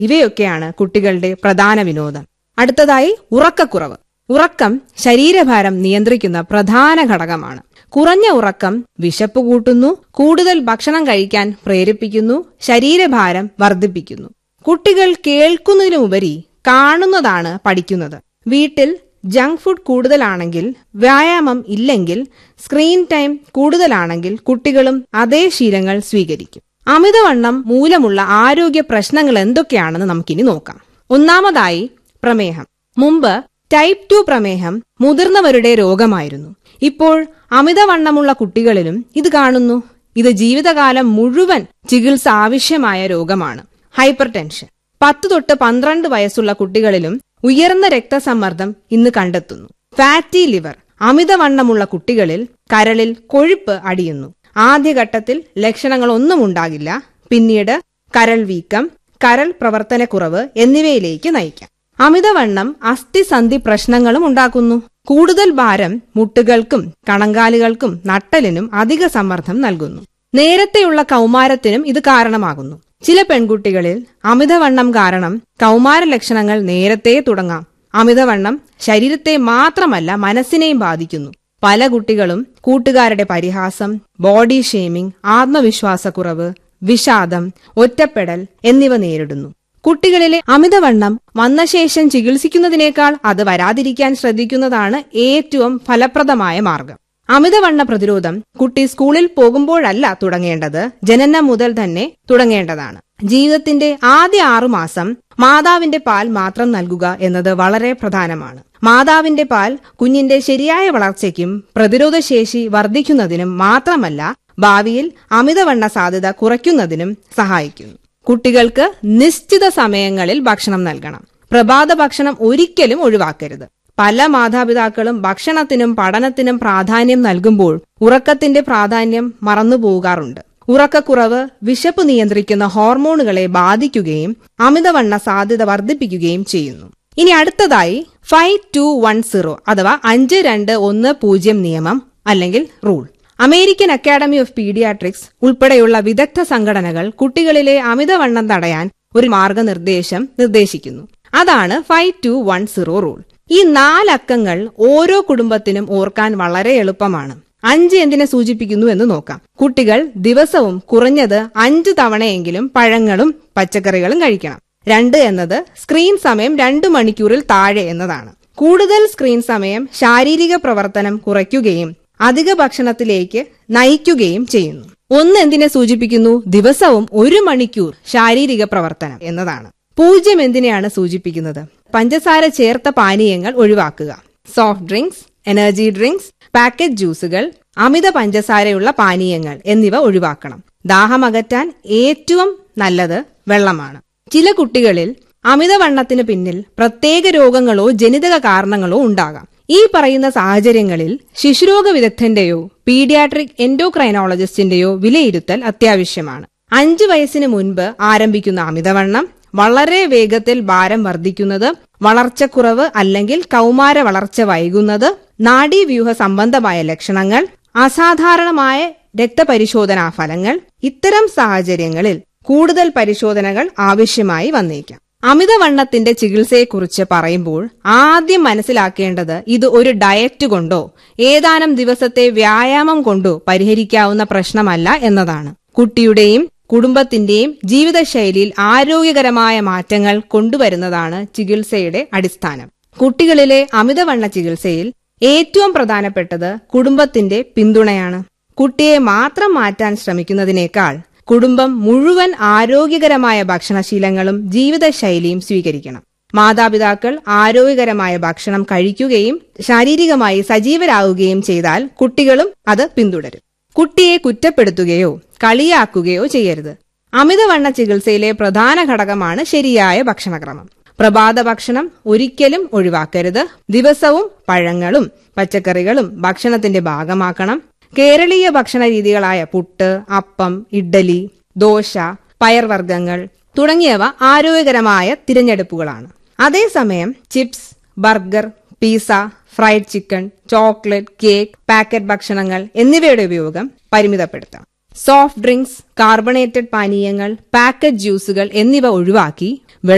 ഇവയൊക്കെയാണ് കുട്ടികളുടെ പ്രധാന വിനോദം അടുത്തതായി ഉറക്കക്കുറവ് ഉറക്കം ശരീരഭാരം നിയന്ത്രിക്കുന്ന പ്രധാന ഘടകമാണ് കുറഞ്ഞ ഉറക്കം വിശപ്പ് കൂട്ടുന്നു കൂടുതൽ ഭക്ഷണം കഴിക്കാൻ പ്രേരിപ്പിക്കുന്നു ശരീരഭാരം വർദ്ധിപ്പിക്കുന്നു കുട്ടികൾ കേൾക്കുന്നതിനുപരി കാണുന്നതാണ് പഠിക്കുന്നത് വീട്ടിൽ ജങ്ക് ഫുഡ് കൂടുതലാണെങ്കിൽ വ്യായാമം ഇല്ലെങ്കിൽ സ്ക്രീൻ ടൈം കൂടുതലാണെങ്കിൽ കുട്ടികളും അതേ ശീലങ്ങൾ സ്വീകരിക്കും അമിതവണ്ണം മൂലമുള്ള ആരോഗ്യ പ്രശ്നങ്ങൾ എന്തൊക്കെയാണെന്ന് നമുക്കിനി നോക്കാം ഒന്നാമതായി പ്രമേഹം മുമ്പ് ടൈപ്പ് ടു പ്രമേഹം മുതിർന്നവരുടെ രോഗമായിരുന്നു ഇപ്പോൾ അമിതവണ്ണമുള്ള കുട്ടികളിലും ഇത് കാണുന്നു ഇത് ജീവിതകാലം മുഴുവൻ ചികിത്സ ആവശ്യമായ രോഗമാണ് ഹൈപ്പർ ടെൻഷൻ പത്ത് തൊട്ട് പന്ത്രണ്ട് വയസ്സുള്ള കുട്ടികളിലും ഉയർന്ന രക്തസമ്മർദ്ദം ഇന്ന് കണ്ടെത്തുന്നു ഫാറ്റി ലിവർ അമിതവണ്ണമുള്ള കുട്ടികളിൽ കരളിൽ കൊഴുപ്പ് അടിയുന്നു ആദ്യഘട്ടത്തിൽ ലക്ഷണങ്ങളൊന്നും ഉണ്ടാകില്ല പിന്നീട് കരൾ വീക്കം കരൾ പ്രവർത്തനക്കുറവ് എന്നിവയിലേക്ക് നയിക്കാം അമിതവണ്ണം അസ്ഥിസന്ധി പ്രശ്നങ്ങളും ഉണ്ടാക്കുന്നു കൂടുതൽ ഭാരം മുട്ടുകൾക്കും കണങ്കാലുകൾക്കും നട്ടലിനും അധിക സമ്മർദ്ദം നൽകുന്നു നേരത്തെയുള്ള കൗമാരത്തിനും ഇത് കാരണമാകുന്നു ചില പെൺകുട്ടികളിൽ അമിതവണ്ണം കാരണം കൗമാര ലക്ഷണങ്ങൾ നേരത്തെ തുടങ്ങാം അമിതവണ്ണം ശരീരത്തെ മാത്രമല്ല മനസ്സിനെയും ബാധിക്കുന്നു പല കുട്ടികളും കൂട്ടുകാരുടെ പരിഹാസം ബോഡി ഷേമിംഗ് ആത്മവിശ്വാസക്കുറവ് വിഷാദം ഒറ്റപ്പെടൽ എന്നിവ നേരിടുന്നു കുട്ടികളിലെ അമിതവണ്ണം വന്ന ശേഷം ചികിത്സിക്കുന്നതിനേക്കാൾ അത് വരാതിരിക്കാൻ ശ്രദ്ധിക്കുന്നതാണ് ഏറ്റവും ഫലപ്രദമായ മാർഗം അമിതവണ്ണ പ്രതിരോധം കുട്ടി സ്കൂളിൽ പോകുമ്പോഴല്ല തുടങ്ങേണ്ടത് ജനനം മുതൽ തന്നെ തുടങ്ങേണ്ടതാണ് ജീവിതത്തിന്റെ ആദ്യ ആറുമാസം മാതാവിന്റെ പാൽ മാത്രം നൽകുക എന്നത് വളരെ പ്രധാനമാണ് മാതാവിന്റെ പാൽ കുഞ്ഞിന്റെ ശരിയായ വളർച്ചയ്ക്കും പ്രതിരോധശേഷി വർദ്ധിക്കുന്നതിനും മാത്രമല്ല ഭാവിയിൽ അമിതവണ്ണ സാധ്യത കുറയ്ക്കുന്നതിനും സഹായിക്കുന്നു കുട്ടികൾക്ക് നിശ്ചിത സമയങ്ങളിൽ ഭക്ഷണം നൽകണം പ്രഭാത ഭക്ഷണം ഒരിക്കലും ഒഴിവാക്കരുത് പല മാതാപിതാക്കളും ഭക്ഷണത്തിനും പഠനത്തിനും പ്രാധാന്യം നൽകുമ്പോൾ ഉറക്കത്തിന്റെ പ്രാധാന്യം മറന്നുപോകാറുണ്ട് ഉറക്കക്കുറവ് വിശപ്പ് നിയന്ത്രിക്കുന്ന ഹോർമോണുകളെ ബാധിക്കുകയും അമിതവണ്ണ സാധ്യത വർദ്ധിപ്പിക്കുകയും ചെയ്യുന്നു ഇനി അടുത്തതായി ഫൈവ് ടു വൺ സീറോ അഥവാ അഞ്ച് രണ്ട് ഒന്ന് പൂജ്യം നിയമം അല്ലെങ്കിൽ rule American academy of paediatrics ഉൾപ്പെടെയുള്ള വിദഗ്ധ സംഘടനകൾ കുട്ടികളിലെ അമിതവണ്ണം തടയാൻ ഒരു മാർഗനിർദ്ദേശം നിർദ്ദേശിക്കുന്നു അതാണ് five two one zero rule ഈ നാലക്കങ്ങൾ ഓരോ കുടുംബത്തിനും ഓർക്കാൻ വളരെ എളുപ്പമാണ് അഞ്ച് എന്തിനെ സൂചിപ്പിക്കുന്നു എന്ന് നോക്കാം കുട്ടികൾ ദിവസവും കുറഞ്ഞത് അഞ്ച് തവണയെങ്കിലും പഴങ്ങളും പച്ചക്കറികളും കഴിക്കണം രണ്ട് എന്നത് സ്ക്രീൻ സമയം രണ്ടു മണിക്കൂറിൽ താഴെ എന്നതാണ് കൂടുതൽ സ്ക്രീൻ സമയം ശാരീരിക പ്രവർത്തനം കുറയ്ക്കുകയും അധിക ഭക്ഷണത്തിലേക്ക് നയിക്കുകയും ചെയ്യുന്നു ഒന്ന് എന്തിനെ സൂചിപ്പിക്കുന്നു ദിവസവും ഒരു മണിക്കൂർ ശാരീരിക പ്രവർത്തനം എന്നതാണ് പൂജ്യം എന്തിനെയാണ് സൂചിപ്പിക്കുന്നത് പഞ്ചസാര ചേർത്ത പാനീയങ്ങൾ ഒഴിവാക്കുക soft drinks energy drinks packet ജ്യൂസുകൾ അമിത പഞ്ചസാരയുള്ള പാനീയങ്ങൾ എന്നിവ ഒഴിവാക്കണം ദാഹമകറ്റാൻ ഏറ്റവും നല്ലത് വെള്ളമാണ് ചില കുട്ടികളിൽ അമിതവണ്ണത്തിന് പിന്നിൽ പ്രത്യേക രോഗങ്ങളോ ജനിതക കാരണങ്ങളോ ഉണ്ടാകാം ഈ പറയുന്ന സാഹചര്യങ്ങളിൽ ശിശുരോഗ വിദഗ്ധന്റെയോ പീഡിയാട്രിക് എൻഡോക്രൈനോളജിസ്റ്റിന്റെയോ വിലയിരുത്തൽ അത്യാവശ്യമാണ് അഞ്ചു വയസ്സിന് മുൻപ് ആരംഭിക്കുന്ന അമിതവണ്ണം വളരെ വേഗത്തിൽ ഭാരം വർദ്ധിക്കുന്നത് വളർച്ചക്കുറവ് അല്ലെങ്കിൽ കൗമാര വളർച്ച വൈകുന്നത് നാഡീവ്യൂഹ സംബന്ധമായ ലക്ഷണങ്ങൾ അസാധാരണമായ രക്തപരിശോധനാ ഫലങ്ങൾ ഇത്തരം സാഹചര്യങ്ങളിൽ കൂടുതൽ പരിശോധനകൾ ആവശ്യമായി വന്നേക്കാം അമിതവണ്ണത്തിന്റെ ചികിത്സയെക്കുറിച്ച് പറയുമ്പോൾ ആദ്യം മനസ്സിലാക്കേണ്ടത് ഇത് ഒരു ഡയറ്റ് കൊണ്ടോ ഏതാനും ദിവസത്തെ വ്യായാമം കൊണ്ടോ പരിഹരിക്കാവുന്ന പ്രശ്നമല്ല എന്നതാണ് കുട്ടിയുടെയും കുടുംബത്തിന്റെയും ജീവിതശൈലിയിൽ ആരോഗ്യകരമായ മാറ്റങ്ങൾ കൊണ്ടുവരുന്നതാണ് ചികിത്സയുടെ അടിസ്ഥാനം കുട്ടികളിലെ അമിതവണ്ണ ചികിത്സയിൽ ഏറ്റവും പ്രധാനപ്പെട്ടത് കുടുംബത്തിന്റെ പിന്തുണയാണ് കുട്ടിയെ മാത്രം മാറ്റാൻ ശ്രമിക്കുന്നതിനേക്കാൾ കുടുംബം മുഴുവൻ ആരോഗ്യകരമായ ഭക്ഷണശീലങ്ങളും ജീവിതശൈലിയും സ്വീകരിക്കണം മാതാപിതാക്കൾ ആരോഗ്യകരമായ ഭക്ഷണം കഴിക്കുകയും ശാരീരികമായി സജീവരാകുകയും ചെയ്താൽ കുട്ടികളും അത് പിന്തുടരും കുട്ടിയെ കുറ്റപ്പെടുത്തുകയോ കളിയാക്കുകയോ ചെയ്യരുത് അമിതവണ്ണ ചികിത്സയിലെ പ്രധാന ഘടകമാണ് ശരിയായ ഭക്ഷണക്രമം പ്രഭാത ഭക്ഷണം ഒരിക്കലും ഒഴിവാക്കരുത് ദിവസവും പഴങ്ങളും പച്ചക്കറികളും ഭക്ഷണത്തിന്റെ ഭാഗമാക്കണം കേരളീയ ഭക്ഷണ രീതികളായ പുട്ട് അപ്പം ഇഡ്ഡലി ദോശ പയർവർഗ്ഗങ്ങൾ തുടങ്ങിയവ ആരോഗ്യകരമായ തിരഞ്ഞെടുപ്പുകളാണ് അതേസമയം chips burger pizza fried chicken chocolate cake packet ഭക്ഷണങ്ങൾ എന്നിവയുടെ ഉപയോഗം പരിമിതപ്പെടുത്താം സോഫ്റ്റ് ഡ്രിങ്ക്സ് കാർബണേറ്റഡ് പാനീയങ്ങൾ പാക്കറ്റ് ജ്യൂസുകൾ എന്നിവ ഒഴിവാക്കി